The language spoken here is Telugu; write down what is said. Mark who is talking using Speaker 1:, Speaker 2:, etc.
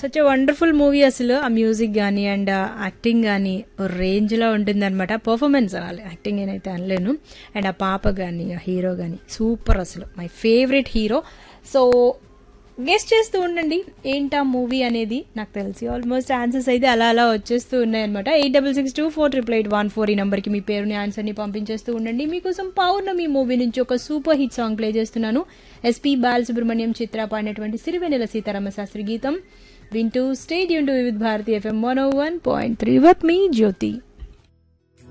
Speaker 1: సచ్ వండర్ఫుల్ మూవీ అసలు ఆ మ్యూజిక్ కానీ అండ్ యాక్టింగ్ కానీ రేంజ్లో ఉంటుంది అనమాట పర్ఫార్మెన్స్ అనాలి యాక్టింగ్ నేనైతే అనలేను అండ్ ఆ పాప కానీ ఆ హీరో కానీ సూపర్ అసలు my favourite hero so guest చేస్తూ ఉండండి ఏంటా మూవీ అనేది నాకు తెలిసి ఆల్మోస్ట్ ఆన్సర్స్ అయితే అలా అలా వచ్చేస్తూ ఉన్నాయన్నమాట eight double six two four triple eight one four ఈ నెంబర్కి మీ పేరుని ఆన్సర్ని పంపించేస్తూ ఉండండి మీకోసం పౌర్ణమి మూవీ నుంచి ఒక సూపర్ హిట్ సాంగ్ ప్లే చేస్తున్నాను ఎస్పీ బాలసుబ్రహ్మణ్యం చిత్ర పాడినటువంటి సిరివెనెల సీతారామ శాస్త్రి గీతం వింటూ stadium to Vividh Bharati FM one one point three వత్ మీ జ్యోతి